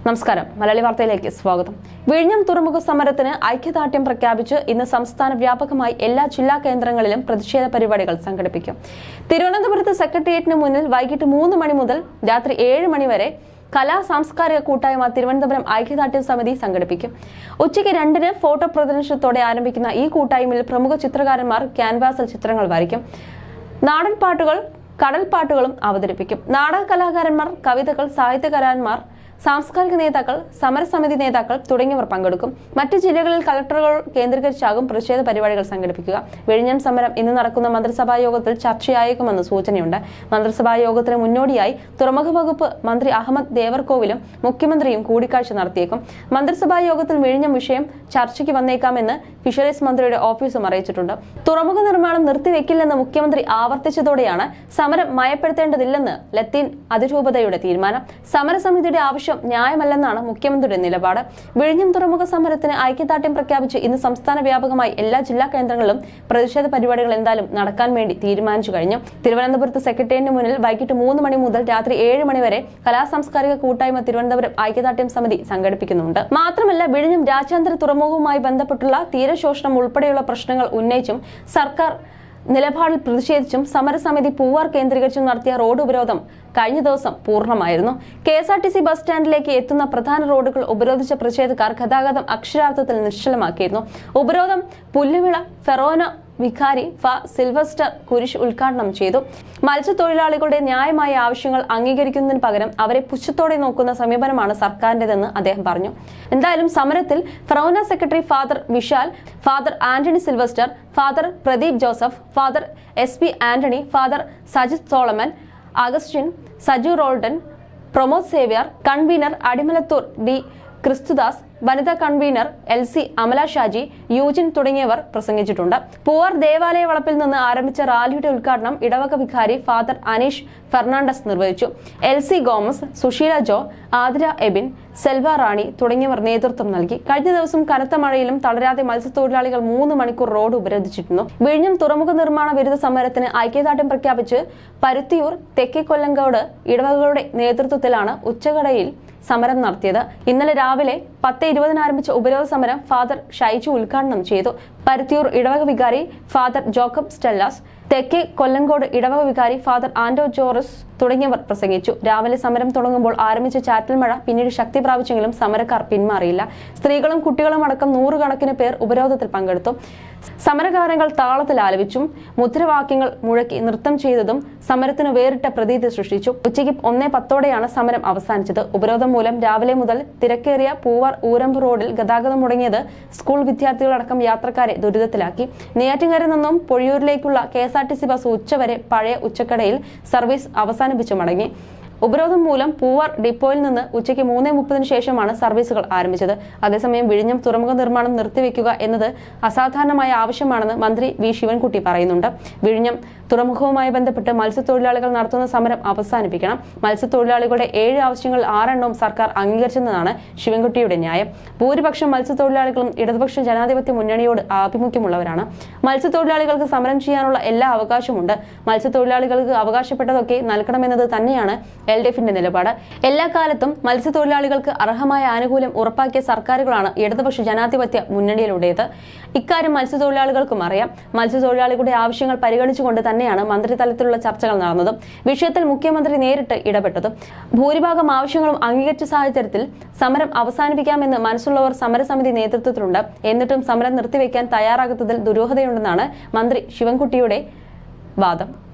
നമസ്കാരം മലയാളി വാർത്തയിലേക്ക് സ്വാഗതം വിഴിഞ്ഞം തുറമുഖ സമരത്തിന് ഐക്യദാർഢ്യം പ്രഖ്യാപിച്ച് ഇന്ന് സംസ്ഥാന വ്യാപകമായി എല്ലാ ജില്ലാ കേന്ദ്രങ്ങളിലും പ്രതിഷേധ പരിപാടികൾ സംഘടിപ്പിക്കും തിരുവനന്തപുരത്ത് സെക്രട്ടേറിയറ്റിന് മുന്നിൽ വൈകിട്ട് മൂന്ന് മണി മുതൽ രാത്രി ഏഴ് മണി വരെ കലാ സാംസ്കാരിക കൂട്ടായ്മ തിരുവനന്തപുരം ഐക്യദാർഢ്യ സമിതി സംഘടിപ്പിക്കും ഉച്ചയ്ക്ക് രണ്ടിന് ഫോട്ടോ പ്രദർശനത്തോടെ ആരംഭിക്കുന്ന ഈ കൂട്ടായ്മയിൽ പ്രമുഖ ചിത്രകാരന്മാർ ക്യാൻവാസിൽ ചിത്രങ്ങൾ വരയ്ക്കും നാടൻ പാട്ടുകൾ കടൽ പാട്ടുകളും അവതരിപ്പിക്കും നാടക കലാകാരന്മാർ കവിതകൾ സാഹിത്യകാരന്മാർ സാംസ്കാരിക നേതാക്കൾ സമരസമിതി നേതാക്കൾ തുടങ്ങിയവർ പങ്കെടുക്കും മറ്റ് ജില്ലകളിൽ കളക്ടറുകൾ കേന്ദ്രീകരിച്ചാകും പ്രതിഷേധ പരിപാടികൾ സംഘടിപ്പിക്കുക വിഴിഞ്ഞം സമരം ഇന്ന് നടക്കുന്ന മന്ത്രിസഭാ യോഗത്തിൽ ചർച്ചയായേക്കുമെന്ന് സൂചനയുണ്ട് മന്ത്രിസഭാ യോഗത്തിന് മുന്നോടിയായി തുറമുഖ വകുപ്പ് മന്ത്രി അഹമ്മദ് ദേവർകോവിലും മുഖ്യമന്ത്രിയും കൂടിക്കാഴ്ച നടത്തിയേക്കും മന്ത്രിസഭാ യോഗത്തിൽ വിഴിഞ്ഞം വിഷയം ചർച്ചയ്ക്ക് വന്നേക്കാമെന്ന് ഫിഷറീസ് മന്ത്രിയുടെ ഓഫീസും അറിയിച്ചിട്ടുണ്ട് തുറമുഖ നിർമ്മാണം നിർത്തിവെക്കില്ലെന്ന് മുഖ്യമന്ത്രി ആവർത്തിച്ചതോടെയാണ് സമരം മയപ്പെടുത്തേണ്ടതില്ലെന്ന് ലത്തീൻ അതിരൂപതയുടെ തീരുമാനം സമരസമിതിയുടെ ആവശ്യം ന്യായമല്ലെന്നാണ് മുഖ്യമന്ത്രിയുടെ നിലപാട് വിഴിഞ്ഞം തുറമുഖ സമരത്തിന് ഐക്യദാർഢ്യം പ്രഖ്യാപിച്ച് ഇന്ന് സംസ്ഥാന വ്യാപകമായി എല്ലാ ജില്ലാ കേന്ദ്രങ്ങളിലും പ്രതിഷേധ പരിപാടികൾ എന്തായാലും നടക്കാൻ വേണ്ടി തീരുമാനിച്ചു കഴിഞ്ഞു തിരുവനന്തപുരത്ത് സെക്രട്ടേറിയറ്റിന് മുന്നിൽ വൈകിട്ട് മൂന്ന് മണി മുതൽ രാത്രി ഏഴ് മണി വരെ കലാസാംസ്കാരിക കൂട്ടായ്മ തിരുവനന്തപുരം ഐക്യദാർഢ്യം സമിതി സംഘടിപ്പിക്കുന്നുണ്ട് മാത്രമല്ല വിഴിഞ്ഞം രാജ്യാന്തര തുറമുഖവുമായി ബന്ധപ്പെട്ടുള്ള തീരശോഷണം ഉൾപ്പെടെയുള്ള പ്രശ്നങ്ങൾ ഉന്നയിച്ചും സർക്കാർ നിലപാടിൽ പ്രതിഷേധിച്ചും സമരസമിതി പൂവാർ കേന്ദ്രീകരിച്ചും നടത്തിയ റോഡ് ഉപരോധം കഴിഞ്ഞ ദിവസം പൂർണ്ണമായിരുന്നു K S R T C bus സ്റ്റാൻഡിലേക്ക് എത്തുന്ന പ്രധാന റോഡുകൾ ഉപരോധിച്ച പ്രതിഷേധക്കാർ ഗതാഗതം അക്ഷരാർത്ഥത്തിൽ നിശ്ചലമാക്കിയിരുന്നു ഉപരോധം പുല്ലുവിള ഫെറോന വിഖാരി ഫ സിൽവസ്റ്റർ കുരിശ് ഉദ്ഘാടനം ചെയ്തു മത്സ്യത്തൊഴിലാളികളുടെ ന്യായമായ ആവശ്യങ്ങൾ അംഗീകരിക്കുന്നതിന് പകരം അവരെ പുച്ഛത്തോടെ നോക്കുന്ന സമീപനമാണ് സർക്കാരിന്റേതെന്ന് അദ്ദേഹം പറഞ്ഞു എന്തായാലും സമരത്തിൽ ഫെറോന secretary father Vishal father Antony Silvester father Pradeep Joseph father S P Antony father Sajith Solomon Augustine Saju Roldan Pramod Xavier convener Adimalathura D Kristudas വനിതാ convener L C Amala Shaji Eugene തുടങ്ങിയവർ പ്രസംഗിച്ചിട്ടുണ്ട് പൂവാർ ദേവാലയ വളപ്പിൽ നിന്ന് ആരംഭിച്ച റാലിയുടെ ഉദ്ഘാടനം ഇടവക വികാരി ഫാദർ അനീഷ് ഫെർണാണ്ടസ് നിർവഹിച്ചു എൽ സി ഗോമസ് സുശീല ജോ ആതിര എബിൻ സെൽവ റാണി തുടങ്ങിയവർ നേതൃത്വം നൽകി കഴിഞ്ഞ ദിവസം കനത്ത മഴയിലും തളരാതെ മത്സ്യത്തൊഴിലാളികൾ മൂന്ന് മണിക്കൂർ റോഡ് ഉപരോധിച്ചിരുന്നു വിഴിഞ്ഞം തുറമുഖ നിർമ്മാണ വിരുദ്ധ സമരത്തിന് ഐക്യദാർഢ്യം പ്രഖ്യാപിച്ച് പരുത്തിയൂർ തെക്കേ കൊല്ലങ്കോട് ഇടവകകളുടെ നേതൃത്വത്തിലാണ് ഉച്ചകടയിൽ സമരം നടത്തിയത് ഇന്നലെ രാവിലെ പത്ത് ഇരുപതിന് ആരംഭിച്ച ഉപരോധ സമരം ഫാദർ ഷൈജു ഉദ്ഘാടനം ചെയ്തു പരുത്തിയൂർ ഇടവക വികാരി ഫാദർ ജോക്കബ് സ്റ്റെല്ലാസ് തെക്കേ കൊല്ലങ്കോട് ഇടവക വികാരി ഫാദർ ആൻഡോ ജോറസ് തുടങ്ങിയവർ പ്രസംഗിച്ചു രാവിലെ സമരം തുടങ്ങുമ്പോൾ ആരംഭിച്ച ചാറ്റൽ മഴ പിന്നീട് ശക്തി പ്രാപിച്ചെങ്കിലും സമരക്കാർ പിന്മാറിയില്ല സ്ത്രീകളും കുട്ടികളും അടക്കം നൂറുകണക്കിന് പേർ ഉപരോധത്തിൽ പങ്കെടുത്തു സമരകാരങ്ങൾ താളത്തിൽ ആലപിച്ചും മുദ്രാവാക്യങ്ങൾ മുഴക്കി നൃത്തം ചെയ്തതും സമരത്തിന് വേറിട്ട പ്രതീതി സൃഷ്ടിച്ചു ഉച്ചയ്ക്ക് ഒന്നേ പത്തോടെയാണ് സമരം അവസാനിച്ചത് ഉപരോധം മൂലം രാവിലെ മുതൽ തിരക്കേറിയ പൂവാർ ഊരമ്പ് റോഡിൽ ഗതാഗതം മുടങ്ങിയത് സ്കൂൾ വിദ്യാർത്ഥികളടക്കം യാത്രക്കാരെ ദുരിതത്തിലാക്കി നെയ്യാറ്റിൻകരയിൽ നിന്നും പൊഴിയൂരിലേക്കുള്ള K S R T C bus ഉച്ചവരെ പഴയ ഉച്ചക്കടയിൽ സർവീസ് അവസാനിപ്പിച്ചു മടങ്ങി ഉപരോധം മൂലം പൂവാർ ഡിപ്പോയിൽ നിന്ന് ഉച്ചയ്ക്ക് മൂന്നേ മുപ്പതിന് ശേഷമാണ് സർവീസുകൾ ആരംഭിച്ചത് അതേസമയം വിഴിഞ്ഞം തുറമുഖ നിർമ്മാണം നിർത്തിവെക്കുക എന്നത് അസാധാരണമായ ആവശ്യമാണെന്ന് മന്ത്രി വി ശിവൻകുട്ടി പറയുന്നുണ്ട് വിഴിഞ്ഞം തുറമുഖവുമായി ബന്ധപ്പെട്ട് മത്സ്യത്തൊഴിലാളികൾ നടത്തുന്ന സമരം അവസാനിപ്പിക്കണം മത്സ്യത്തൊഴിലാളികളുടെ ഏഴ് ആവശ്യങ്ങൾ ആറെണ്ണവും സർക്കാർ അംഗീകരിച്ചെന്നതാണ് ശിവൻകുട്ടിയുടെ ന്യായം ഭൂരിപക്ഷം മത്സ്യത്തൊഴിലാളികളും ഇടതുപക്ഷ ജനാധിപത്യ മുന്നണിയോട് ആഭിമുഖ്യമുള്ളവരാണ് മത്സ്യത്തൊഴിലാളികൾക്ക് സമരം ചെയ്യാനുള്ള എല്ലാ അവകാശമുണ്ട് മത്സ്യത്തൊഴിലാളികൾക്ക് അവകാശപ്പെട്ടതൊക്കെ നൽകണമെന്നത് തന്നെയാണ് എൽ ഡി എഫിന്റെ നിലപാട് എല്ലാ കാലത്തും മത്സ്യത്തൊഴിലാളികൾക്ക് അർഹമായ ആനുകൂല്യം ഉറപ്പാക്കിയ സർക്കാരുകളാണ് ഇടതുപക്ഷ ജനാധിപത്യ മുന്നണിയിലുടേത് ഇക്കാര്യം മത്സ്യത്തൊഴിലാളികൾക്കും അറിയാം മത്സ്യത്തൊഴിലാളികളുടെ ആവശ്യങ്ങൾ പരിഗണിച്ചുകൊണ്ട് തന്നെയാണ് മന്ത്രിതലത്തിലുള്ള ചർച്ചകൾ നടന്നതും വിഷയത്തിൽ മുഖ്യമന്ത്രി നേരിട്ട് ഇടപെട്ടതും ഭൂരിഭാഗം ആവശ്യങ്ങളും അംഗീകരിച്ച സാഹചര്യത്തിൽ സമരം അവസാനിപ്പിക്കാമെന്ന് മനസ്സുള്ളവർ സമരസമിതി നേതൃത്വത്തിലുണ്ട് എന്നിട്ടും സമരം നിർത്തിവെക്കാൻ തയ്യാറാകാത്തതിൽ ദുരൂഹതയുണ്ടെന്നാണ് മന്ത്രി ശിവൻകുട്ടിയുടെ വാദം